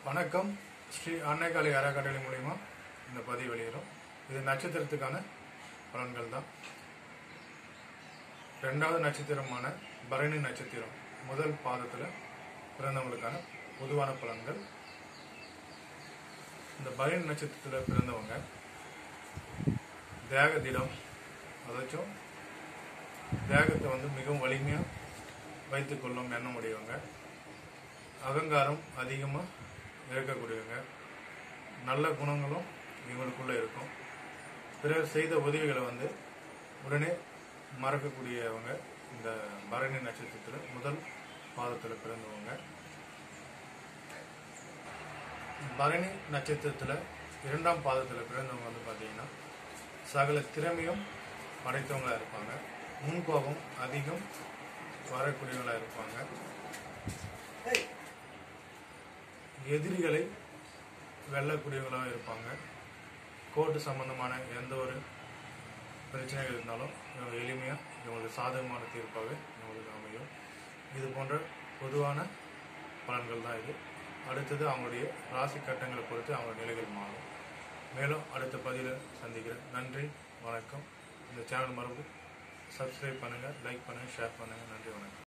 வணக்கம் ஸ்ரீ அன்னைக்காலை அறக்கட்டளை மூலிமா இந்த பதிவு வெளியிடும் இது நட்சத்திரத்துக்கான பலன்கள் தான் ரெண்டாவது நட்சத்திரமான பரணி நட்சத்திரம் முதல் பாதத்தில் பிறந்தவங்களுக்கான பொதுவான பலன்கள் இந்த பரணி நட்சத்திரத்தில் பிறந்தவங்க தேக திடம் அதாச்சும் தேகத்தை வந்து மிகவும் வலிமையாக வைத்துக்கொள்ளும் எண்ணம் உடையவங்க அகங்காரம் அதிகமாக இருக்கக்கூடியவங்க நல்ல குணங்களும் இவங்களுக்குள்ளே இருக்கும் பிறர் செய்த உதவிகளை வந்து உடனே மறக்கக்கூடியவங்க இந்த பரணி நட்சத்திரத்தில் முதல் பாதத்தில் பிறந்தவங்க பரணி நட்சத்திரத்தில் இரண்டாம் பாதத்தில் பிறந்தவங்க வந்து பார்த்தீங்கன்னா சகல திறமையும் படைத்தவங்களா இருப்பாங்க முன்கோபம் அதிகம் வரக்கூடியவங்களா இருப்பாங்க எதிரிகளை வெல்லக்கூடியவங்களாக இருப்பாங்க கோர்ட்டு சம்பந்தமான எந்த ஒரு பிரச்சனைகள் இருந்தாலும் இவங்க எளிமையாக இவங்களுக்கு சாதகமான தீர்ப்பாக இவங்களுக்கு அமையும் இது போன்ற பொதுவான பலன்கள் தான் இது அடுத்தது அவங்களுடைய ராசி கட்டங்களை பொறுத்து அவங்க நிலைகள் மாறும் மேலும் அடுத்த பதிவில் சந்திக்கிறேன் நன்றி வணக்கம் இந்த சேனல் மறுபடியும் சப்ஸ்கிரைப் பண்ணுங்கள் லைக் பண்ணுங்கள் ஷேர் பண்ணுங்கள் நன்றி வணக்கம்